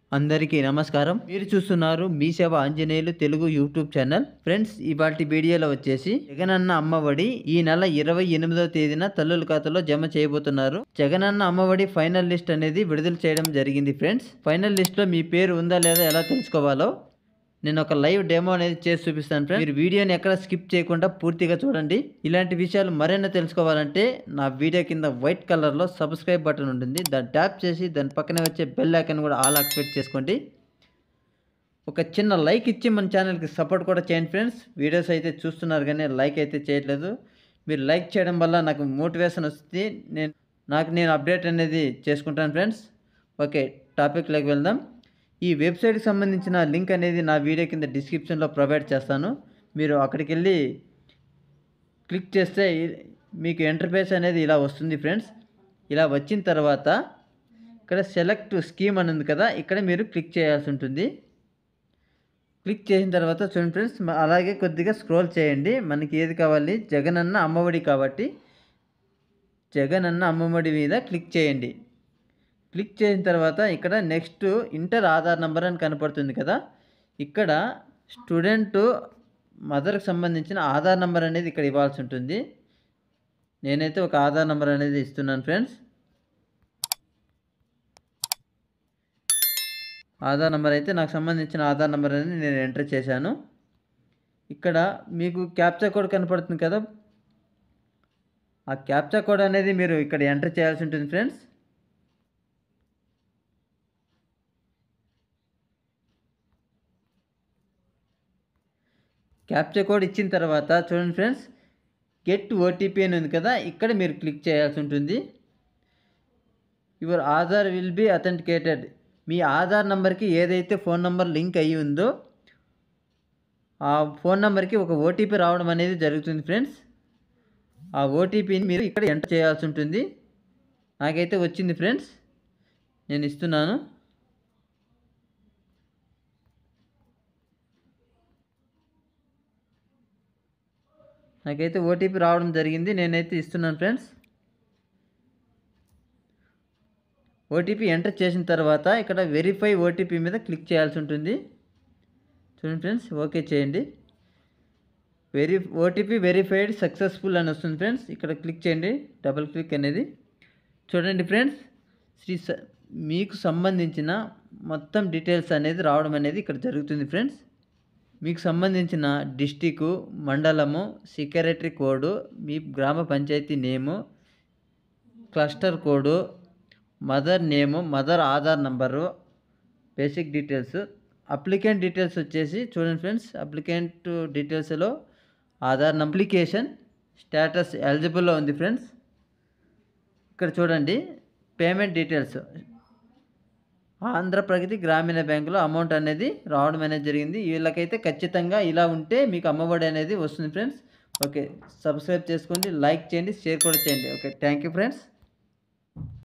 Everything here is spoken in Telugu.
అందరికీ నమస్కారం మీరు చూస్తున్నారు మీ సేవ Anjaneyulu Telugu YouTube channel friends ఇవాటి వీడియోలో వచ్చేసి జగనన్న అమ్మఒడి ఈ నెల ఇరవై ఎనిమిదవ తేదీన తల్లుల ఖాతాలో జమ చేయబోతున్నారు జగనన్న అమ్మఒడి ఫైనల్ లిస్ట్ అనేది విడుదల చేయడం జరిగింది ఫ్రెండ్స్ ఫైనల్ లిస్ట్ లో మీ పేరు ఉందా లేదా ఎలా తెలుసుకోవాలో నేను ఒక లైవ్ డెమో అనేది చేసి చూపిస్తాను ఫ్రెండ్స్ మీరు వీడియోని ఎక్కడ స్కిప్ చేయకుండా పూర్తిగా చూడండి ఇలాంటి విషయాలు మరెన్నో తెలుసుకోవాలంటే నా వీడియో కింద వైట్ కలర్లో సబ్స్క్రైబ్ బటన్ ఉంటుంది దాన్ని ట్యాప్ చేసి దాని పక్కనే వచ్చే బెల్ ఐకాన్ కూడా ఆల్ యాక్టివేట్ చేసుకోండి ఒక చిన్న లైక్ ఇచ్చి మన ఛానల్కి సపోర్ట్ కూడా చేయండి ఫ్రెండ్స్ వీడియోస్ అయితే చూస్తున్నారు కానీ లైక్ అయితే చేయట్లేదు మీరు లైక్ చేయడం వల్ల నాకు మోటివేషన్ వస్తుంది నేను నాకు నేను అప్డేట్ అనేది చేసుకుంటాను ఫ్రెండ్స్ ఓకే టాపిక్లోకి వెళ్దాం ఈ వెబ్సైట్కి సంబంధించిన లింక్ అనేది నా వీడియో కింద డిస్క్రిప్షన్లో ప్రొవైడ్ చేస్తాను మీరు అక్కడికి వెళ్ళి క్లిక్ చేస్తే ఇ- మీకు ఇంటర్ఫేస్ అనేది ఇలా వస్తుంది ఫ్రెండ్స్ ఇలా వచ్చిన తర్వాత ఇక్కడ సెలెక్ట్ స్కీమ్ అని ఉంది కదా ఇక్కడ మీరు క్లిక్ చేయాల్సి ఉంటుంది క్లిక్ చేసిన తర్వాత చూడండి ఫ్రెండ్స్ మ- అలాగే కొద్దిగా స్క్రోల్ చేయండి మనకి ఏది కావాలి జగనన్న అమ్మఒడి కాబట్టి జగనన్న అమ్మఒడి మీద క్లిక్ చేయండి క్లిక్ చేసిన తర్వాత ఇక్కడ నెక్స్ట్ ఇంటర్ ఆధార్ నెంబర్ అని కనపడుతుంది కదా ఇక్కడ స్టూడెంట్ మదర్కి సంబంధించిన ఆధార్ నెంబర్ అనేది ఇక్కడ ఇవ్వాల్సి ఉంటుంది నేనైతే ఒక ఆధార్ నెంబర్ అనేది ఇస్తున్నాను ఫ్రెండ్స్ ఆధార్ నెంబర్ అయితే నాకు సంబంధించిన ఆధార్ నెంబర్ అనేది నేను ఎంటర్ చేశాను ఇక్కడ మీకు క్యాప్చా కోడ్ కనపడుతుంది కదా ఆ క్యాప్చా కోడ్ అనేది మీరు ఇక్కడ ఎంటర్ చేయాల్సి ఉంటుంది ఫ్రెండ్స్ క్యాప్చా కోడ్ ఇచ్చిన తర్వాత చూడండి ఫ్రెండ్స్ గెట్ ఓటీపీ అని ఉంది కదా ఇక్కడ మీరు క్లిక్ చేయాల్సి ఉంటుంది your Aadhaar will be authenticated మీ ఆధార్ నెంబర్కి ఏదైతే ఫోన్ నెంబర్ లింక్ అయ్యి ఉందో ఆ ఫోన్ నెంబర్కి ఒక ఓటీపీ రావడం అనేది జరుగుతుంది ఫ్రెండ్స్ ఆ ఓటీపీని మీరు ఇక్కడ ఎంటర్ చేయాల్సి ఉంటుంది నాకైతే వచ్చింది ఫ్రెండ్స్ నేను ఇస్తున్నాను నాకైతే ఓటీపీ రావడం జరిగింది నేనైతే ఇస్తున్నాను ఫ్రెండ్స్ ఓటీపీ ఎంటర్ చేసిన తర్వాత ఇక్కడ వెరిఫై ఓటీపీ మీద క్లిక్ చేయాల్సి ఉంటుంది చూడండి ఫ్రెండ్స్ ఓకే చేయండి వెరీ ఓటీపీ వెరిఫైడ్ సక్సెస్ఫుల్ అని వస్తుంది ఫ్రెండ్స్ ఇక్కడ క్లిక్ చేయండి డబుల్ క్లిక్ అనేది చూడండి ఫ్రెండ్స్ శ్రీ స- మీకు సంబంధించిన మొత్తం డీటెయిల్స్ అనేది రావడం అనేది ఇక్కడ జరుగుతుంది ఫ్రెండ్స్ మీకు సంబంధించిన డిస్టికు మండలము సెక్రటరీ కోడు మీ గ్రామ పంచాయతీ name cluster code mother name mother Aadhaar number basic details applicant details వచ్చేసి చూడండి ఫ్రెండ్స్ అప్లికెంట్ డీటెయిల్స్లో ఆధార్ అప్లికేషన్ స్టేటస్ ఎలిజిబుల్లో ఉంది ఫ్రెండ్స్ ఇక్కడ చూడండి పేమెంట్ డీటెయిల్స్ ఆంధ్రప్రగతి గ్రామీణ బ్యాంకులో అమౌంట్ అనేది రావడం అనేది జరిగింది వీళ్ళకైతే ఖచ్చితంగా ఇలా ఉంటే మీకు అమ్మఒడి అనేది వస్తుంది ఫ్రెండ్స్ ఓకే సబ్స్క్రైబ్ చేసుకోండి లైక్ చేయండి షేర్ కూడా చేయండి ఓకే థ్యాంక్ యూ ఫ్రెండ్స్